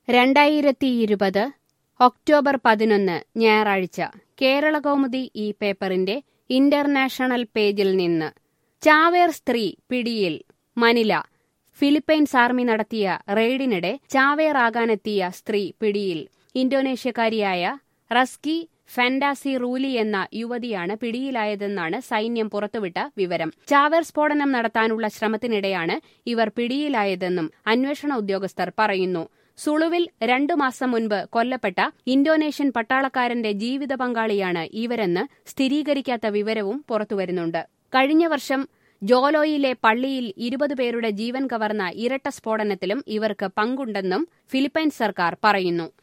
രണ്ടായിരത്തി ഇരുപത് ഒക്ടോബർ പതിനൊന്ന് ഞായറാഴ്ച കേരളകൗമുദി ഈ പേപ്പറിന്റെ ഇന്റർനാഷണൽ പേജിൽ നിന്ന് ചാവേർ സ്ത്രീ പിടിയിൽ മനില ഫിലിപ്പൈൻസ് ആർമി നടത്തിയ റെയ്ഡിനിടെ ചാവേറാകാനെത്തിയ സ്ത്രീ പിടിയിൽ ഇന്തോനേഷ്യക്കാരിയായ റസ്കി ഫാന്റാസി റൂലി എന്ന യുവതിയാണ് പിടിയിലായതെന്നാണ് സൈന്യം പുറത്തുവിട്ട വിവരം ചാവേർ സ്ഫോടനം നടത്താനുള്ള ശ്രമത്തിനിടെയാണ് ഇവർ പിടിയിലായതെന്നും അന്വേഷണ ഉദ്യോഗസ്ഥർ പറയുന്നു സുളുവിൽ രണ്ടു മാസം മുൻപ് കൊല്ലപ്പെട്ട ഇന്തോനേഷ്യൻ പട്ടാളക്കാരന്റെ ജീവിത പങ്കാളിയാണ് ഇവരെന്ന് സ്ഥിരീകരിക്കാത്ത വിവരവും പുറത്തുവരുന്നുണ്ട് കഴിഞ്ഞ വർഷം ജോലോയിലെ പള്ളിയിൽ ഇരുപത് പേരുടെ ജീവൻ കവർന്ന ഇരട്ട സ്ഫോടനത്തിലും ഇവർക്ക് പങ്കുണ്ടെന്നും ഫിലിപ്പൈൻസ് സർക്കാർ പറയുന്നു